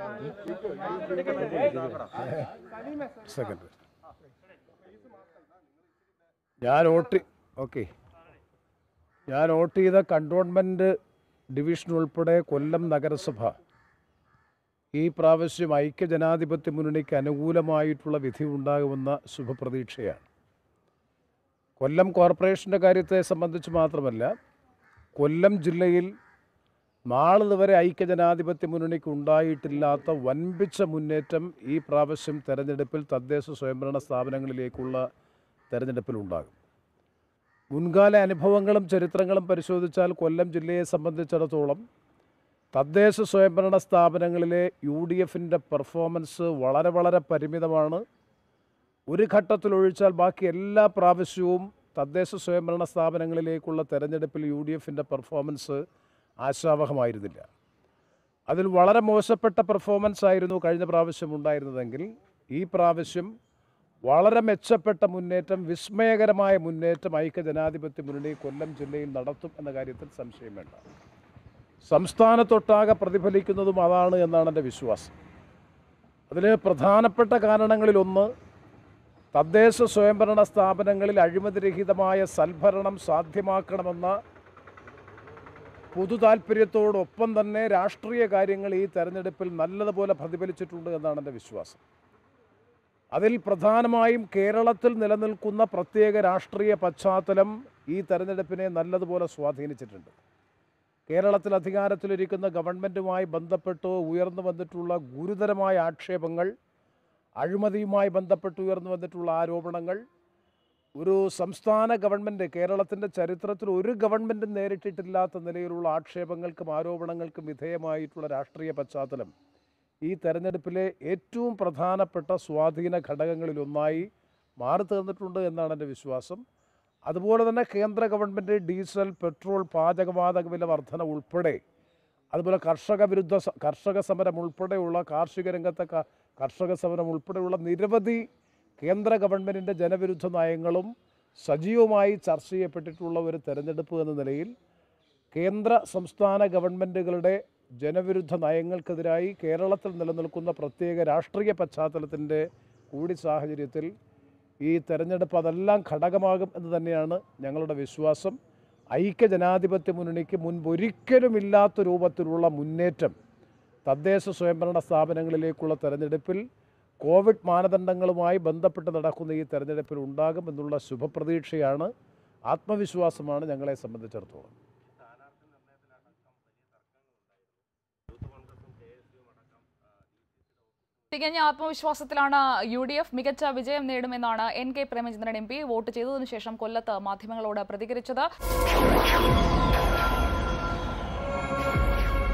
second ഞാൻ vote okay ഞാൻ vote ചെയ്ത കണ്ടോൺമെൻറ്റ് ഡിവിഷൻ ഉൾപ്പെടെ കൊല്ലം നഗരസഭ ഈ പ്രാവശ്യം ഐക്യജനാധിപത്യ മുന്നണിക്ക് അനുകൂലമായിട്ടുള്ള വിധി ഉണ്ടാകുമെന്ന ശുഭപ്രതീക്ഷയാണ് കൊല്ലം കോർപ്പറേഷൻ്റെ കാര്യത്തെ സംബന്ധിച്ച് മാത്രമല്ല കൊല്ലം ജില്ലയിൽ നാളിതുവരെ ഐക്യജനാധിപത്യ മുന്നണിക്ക് ഉണ്ടായിട്ടില്ലാത്ത വൻപിച്ച മുന്നേറ്റം ഈ പ്രാവശ്യം തെരഞ്ഞെടുപ്പിൽ തദ്ദേശ സ്വയംഭരണ സ്ഥാപനങ്ങളിലേക്കുള്ള തെരഞ്ഞെടുപ്പിലുണ്ടാകും മുൻകാല അനുഭവങ്ങളും ചരിത്രങ്ങളും പരിശോധിച്ചാൽ കൊല്ലം ജില്ലയെ സംബന്ധിച്ചിടത്തോളം തദ്ദേശ സ്വയംഭരണ സ്ഥാപനങ്ങളിലെ യു ഡി എഫിൻ്റെ പെർഫോമൻസ് വളരെ വളരെ പരിമിതമാണ് ഒരു ഘട്ടത്തിലൊഴിച്ചാൽ ബാക്കി എല്ലാ പ്രാവശ്യവും തദ്ദേശ സ്വയംഭരണ സ്ഥാപനങ്ങളിലേക്കുള്ള തെരഞ്ഞെടുപ്പിൽ യു ഡി എഫിൻ്റെ പെർഫോമൻസ് ആശാവഹമായിരുന്നില്ല അതിൽ വളരെ മോശപ്പെട്ട പെർഫോമൻസ് ആയിരുന്നു കഴിഞ്ഞ പ്രാവശ്യം ഉണ്ടായിരുന്നതെങ്കിൽ ഈ പ്രാവശ്യം വളരെ മെച്ചപ്പെട്ട മുന്നേറ്റം വിസ്മയകരമായ മുന്നേറ്റം ഐക്യ ജനാധിപത്യ മുന്നണി കൊല്ലം ജില്ലയിൽ നടത്തും എന്ന കാര്യത്തിൽ സംശയം വേണ്ട സംസ്ഥാനത്തൊട്ടാകെ പ്രതിഫലിക്കുന്നതും അതാണ് എന്നാണ് എൻ്റെ വിശ്വാസം അതിൽ പ്രധാനപ്പെട്ട കാരണങ്ങളിലൊന്ന് തദ്ദേശ സ്വയംഭരണ സ്ഥാപനങ്ങളിൽ അഴിമതിരഹിതമായ സൽഭരണം സാധ്യമാക്കണമെന്ന പൊതു താല്പര്യത്തോടൊപ്പം തന്നെ രാഷ്ട്രീയ കാര്യങ്ങൾ ഈ തെരഞ്ഞെടുപ്പിൽ നല്ലതുപോലെ പ്രതിഫലിച്ചിട്ടുണ്ട് എന്നാണ് എൻ്റെ വിശ്വാസം അതിൽ പ്രധാനമായും കേരളത്തിൽ നിലനിൽക്കുന്ന പ്രത്യേക രാഷ്ട്രീയ പശ്ചാത്തലം ഈ തെരഞ്ഞെടുപ്പിനെ നല്ലതുപോലെ സ്വാധീനിച്ചിട്ടുണ്ട് കേരളത്തിൽ അധികാരത്തിലിരിക്കുന്ന ഗവൺമെൻറ്റുമായി ബന്ധപ്പെട്ട് ഉയർന്നു വന്നിട്ടുള്ള ഗുരുതരമായ ആക്ഷേപങ്ങൾ അഴിമതിയുമായി ബന്ധപ്പെട്ട് ഉയർന്നു വന്നിട്ടുള്ള ആരോപണങ്ങൾ ഒരു സംസ്ഥാന ഗവൺമെൻറ് കേരളത്തിൻ്റെ ചരിത്രത്തിൽ ഒരു ഗവൺമെൻറ്റും നേരിട്ടിട്ടില്ലാത്ത നിലയിലുള്ള ആക്ഷേപങ്ങൾക്കും ആരോപണങ്ങൾക്കും വിധേയമായിട്ടുള്ള രാഷ്ട്രീയ പശ്ചാത്തലം ഈ തെരഞ്ഞെടുപ്പിലെ ഏറ്റവും പ്രധാനപ്പെട്ട സ്വാധീന ഘടകങ്ങളിലൊന്നായി മാറി തീർന്നിട്ടുണ്ട് എന്നാണ് എൻ്റെ വിശ്വാസം അതുപോലെ തന്നെ കേന്ദ്ര ഗവൺമെൻറ് ഡീസൽ പെട്രോൾ പാചകവാതക വില വർധന ഉൾപ്പെടെ അതുപോലെ കർഷക വിരുദ്ധ സ- കർഷക സമരം ഉൾപ്പെടെയുള്ള കാർഷിക രംഗത്തെ ക- കർഷക സമരം ഉൾപ്പെടെയുള്ള നിരവധി കേന്ദ്ര ഗവൺമെൻറ്റിൻ്റെ ജനവിരുദ്ധ നയങ്ങളും സജീവമായി ചർച്ച ചെയ്യപ്പെട്ടിട്ടുള്ള ഒരു തെരഞ്ഞെടുപ്പ് എന്ന നിലയിൽ കേന്ദ്ര സംസ്ഥാന ഗവൺമെൻറ്റുകളുടെ ജനവിരുദ്ധ നയങ്ങൾക്കെതിരായി കേരളത്തിൽ നിലനിൽക്കുന്ന പ്രത്യേക രാഷ്ട്രീയ പശ്ചാത്തലത്തിൻ്റെ കൂടി സാഹചര്യത്തിൽ ഈ തെരഞ്ഞെടുപ്പ് അതെല്ലാം ഘടകമാകും എന്ന് തന്നെയാണ് ഞങ്ങളുടെ വിശ്വാസം ഐക്യ ജനാധിപത്യ മുന്നണിക്ക് മുൻപൊരിക്കലും ഇല്ലാത്ത രൂപത്തിലുള്ള മുന്നേറ്റം തദ്ദേശ സ്വയംഭരണ സ്ഥാപനങ്ങളിലേക്കുള്ള തെരഞ്ഞെടുപ്പിൽ കോവിഡ് മാനദണ്ഡങ്ങളുമായി ബന്ധപ്പെട്ട് നടക്കുന്ന ഈ തെരഞ്ഞെടുപ്പിൽ ഉണ്ടാകും എന്നുള്ള ശുഭപ്രതീക്ഷയാണ് ആത്മവിശ്വാസമാണ് ഞങ്ങളെ സംബന്ധിച്ചിടത്തോളം തികഞ്ഞ ആത്മവിശ്വാസത്തിലാണ് യു ഡി എഫ് മികച്ച വിജയം നേടുമെന്നാണ് N K Premachandran M P vote ചെയ്തതിനു ശേഷം കൊല്ലത്ത് മാധ്യമങ്ങളോട് പ്രതികരിച്ചത്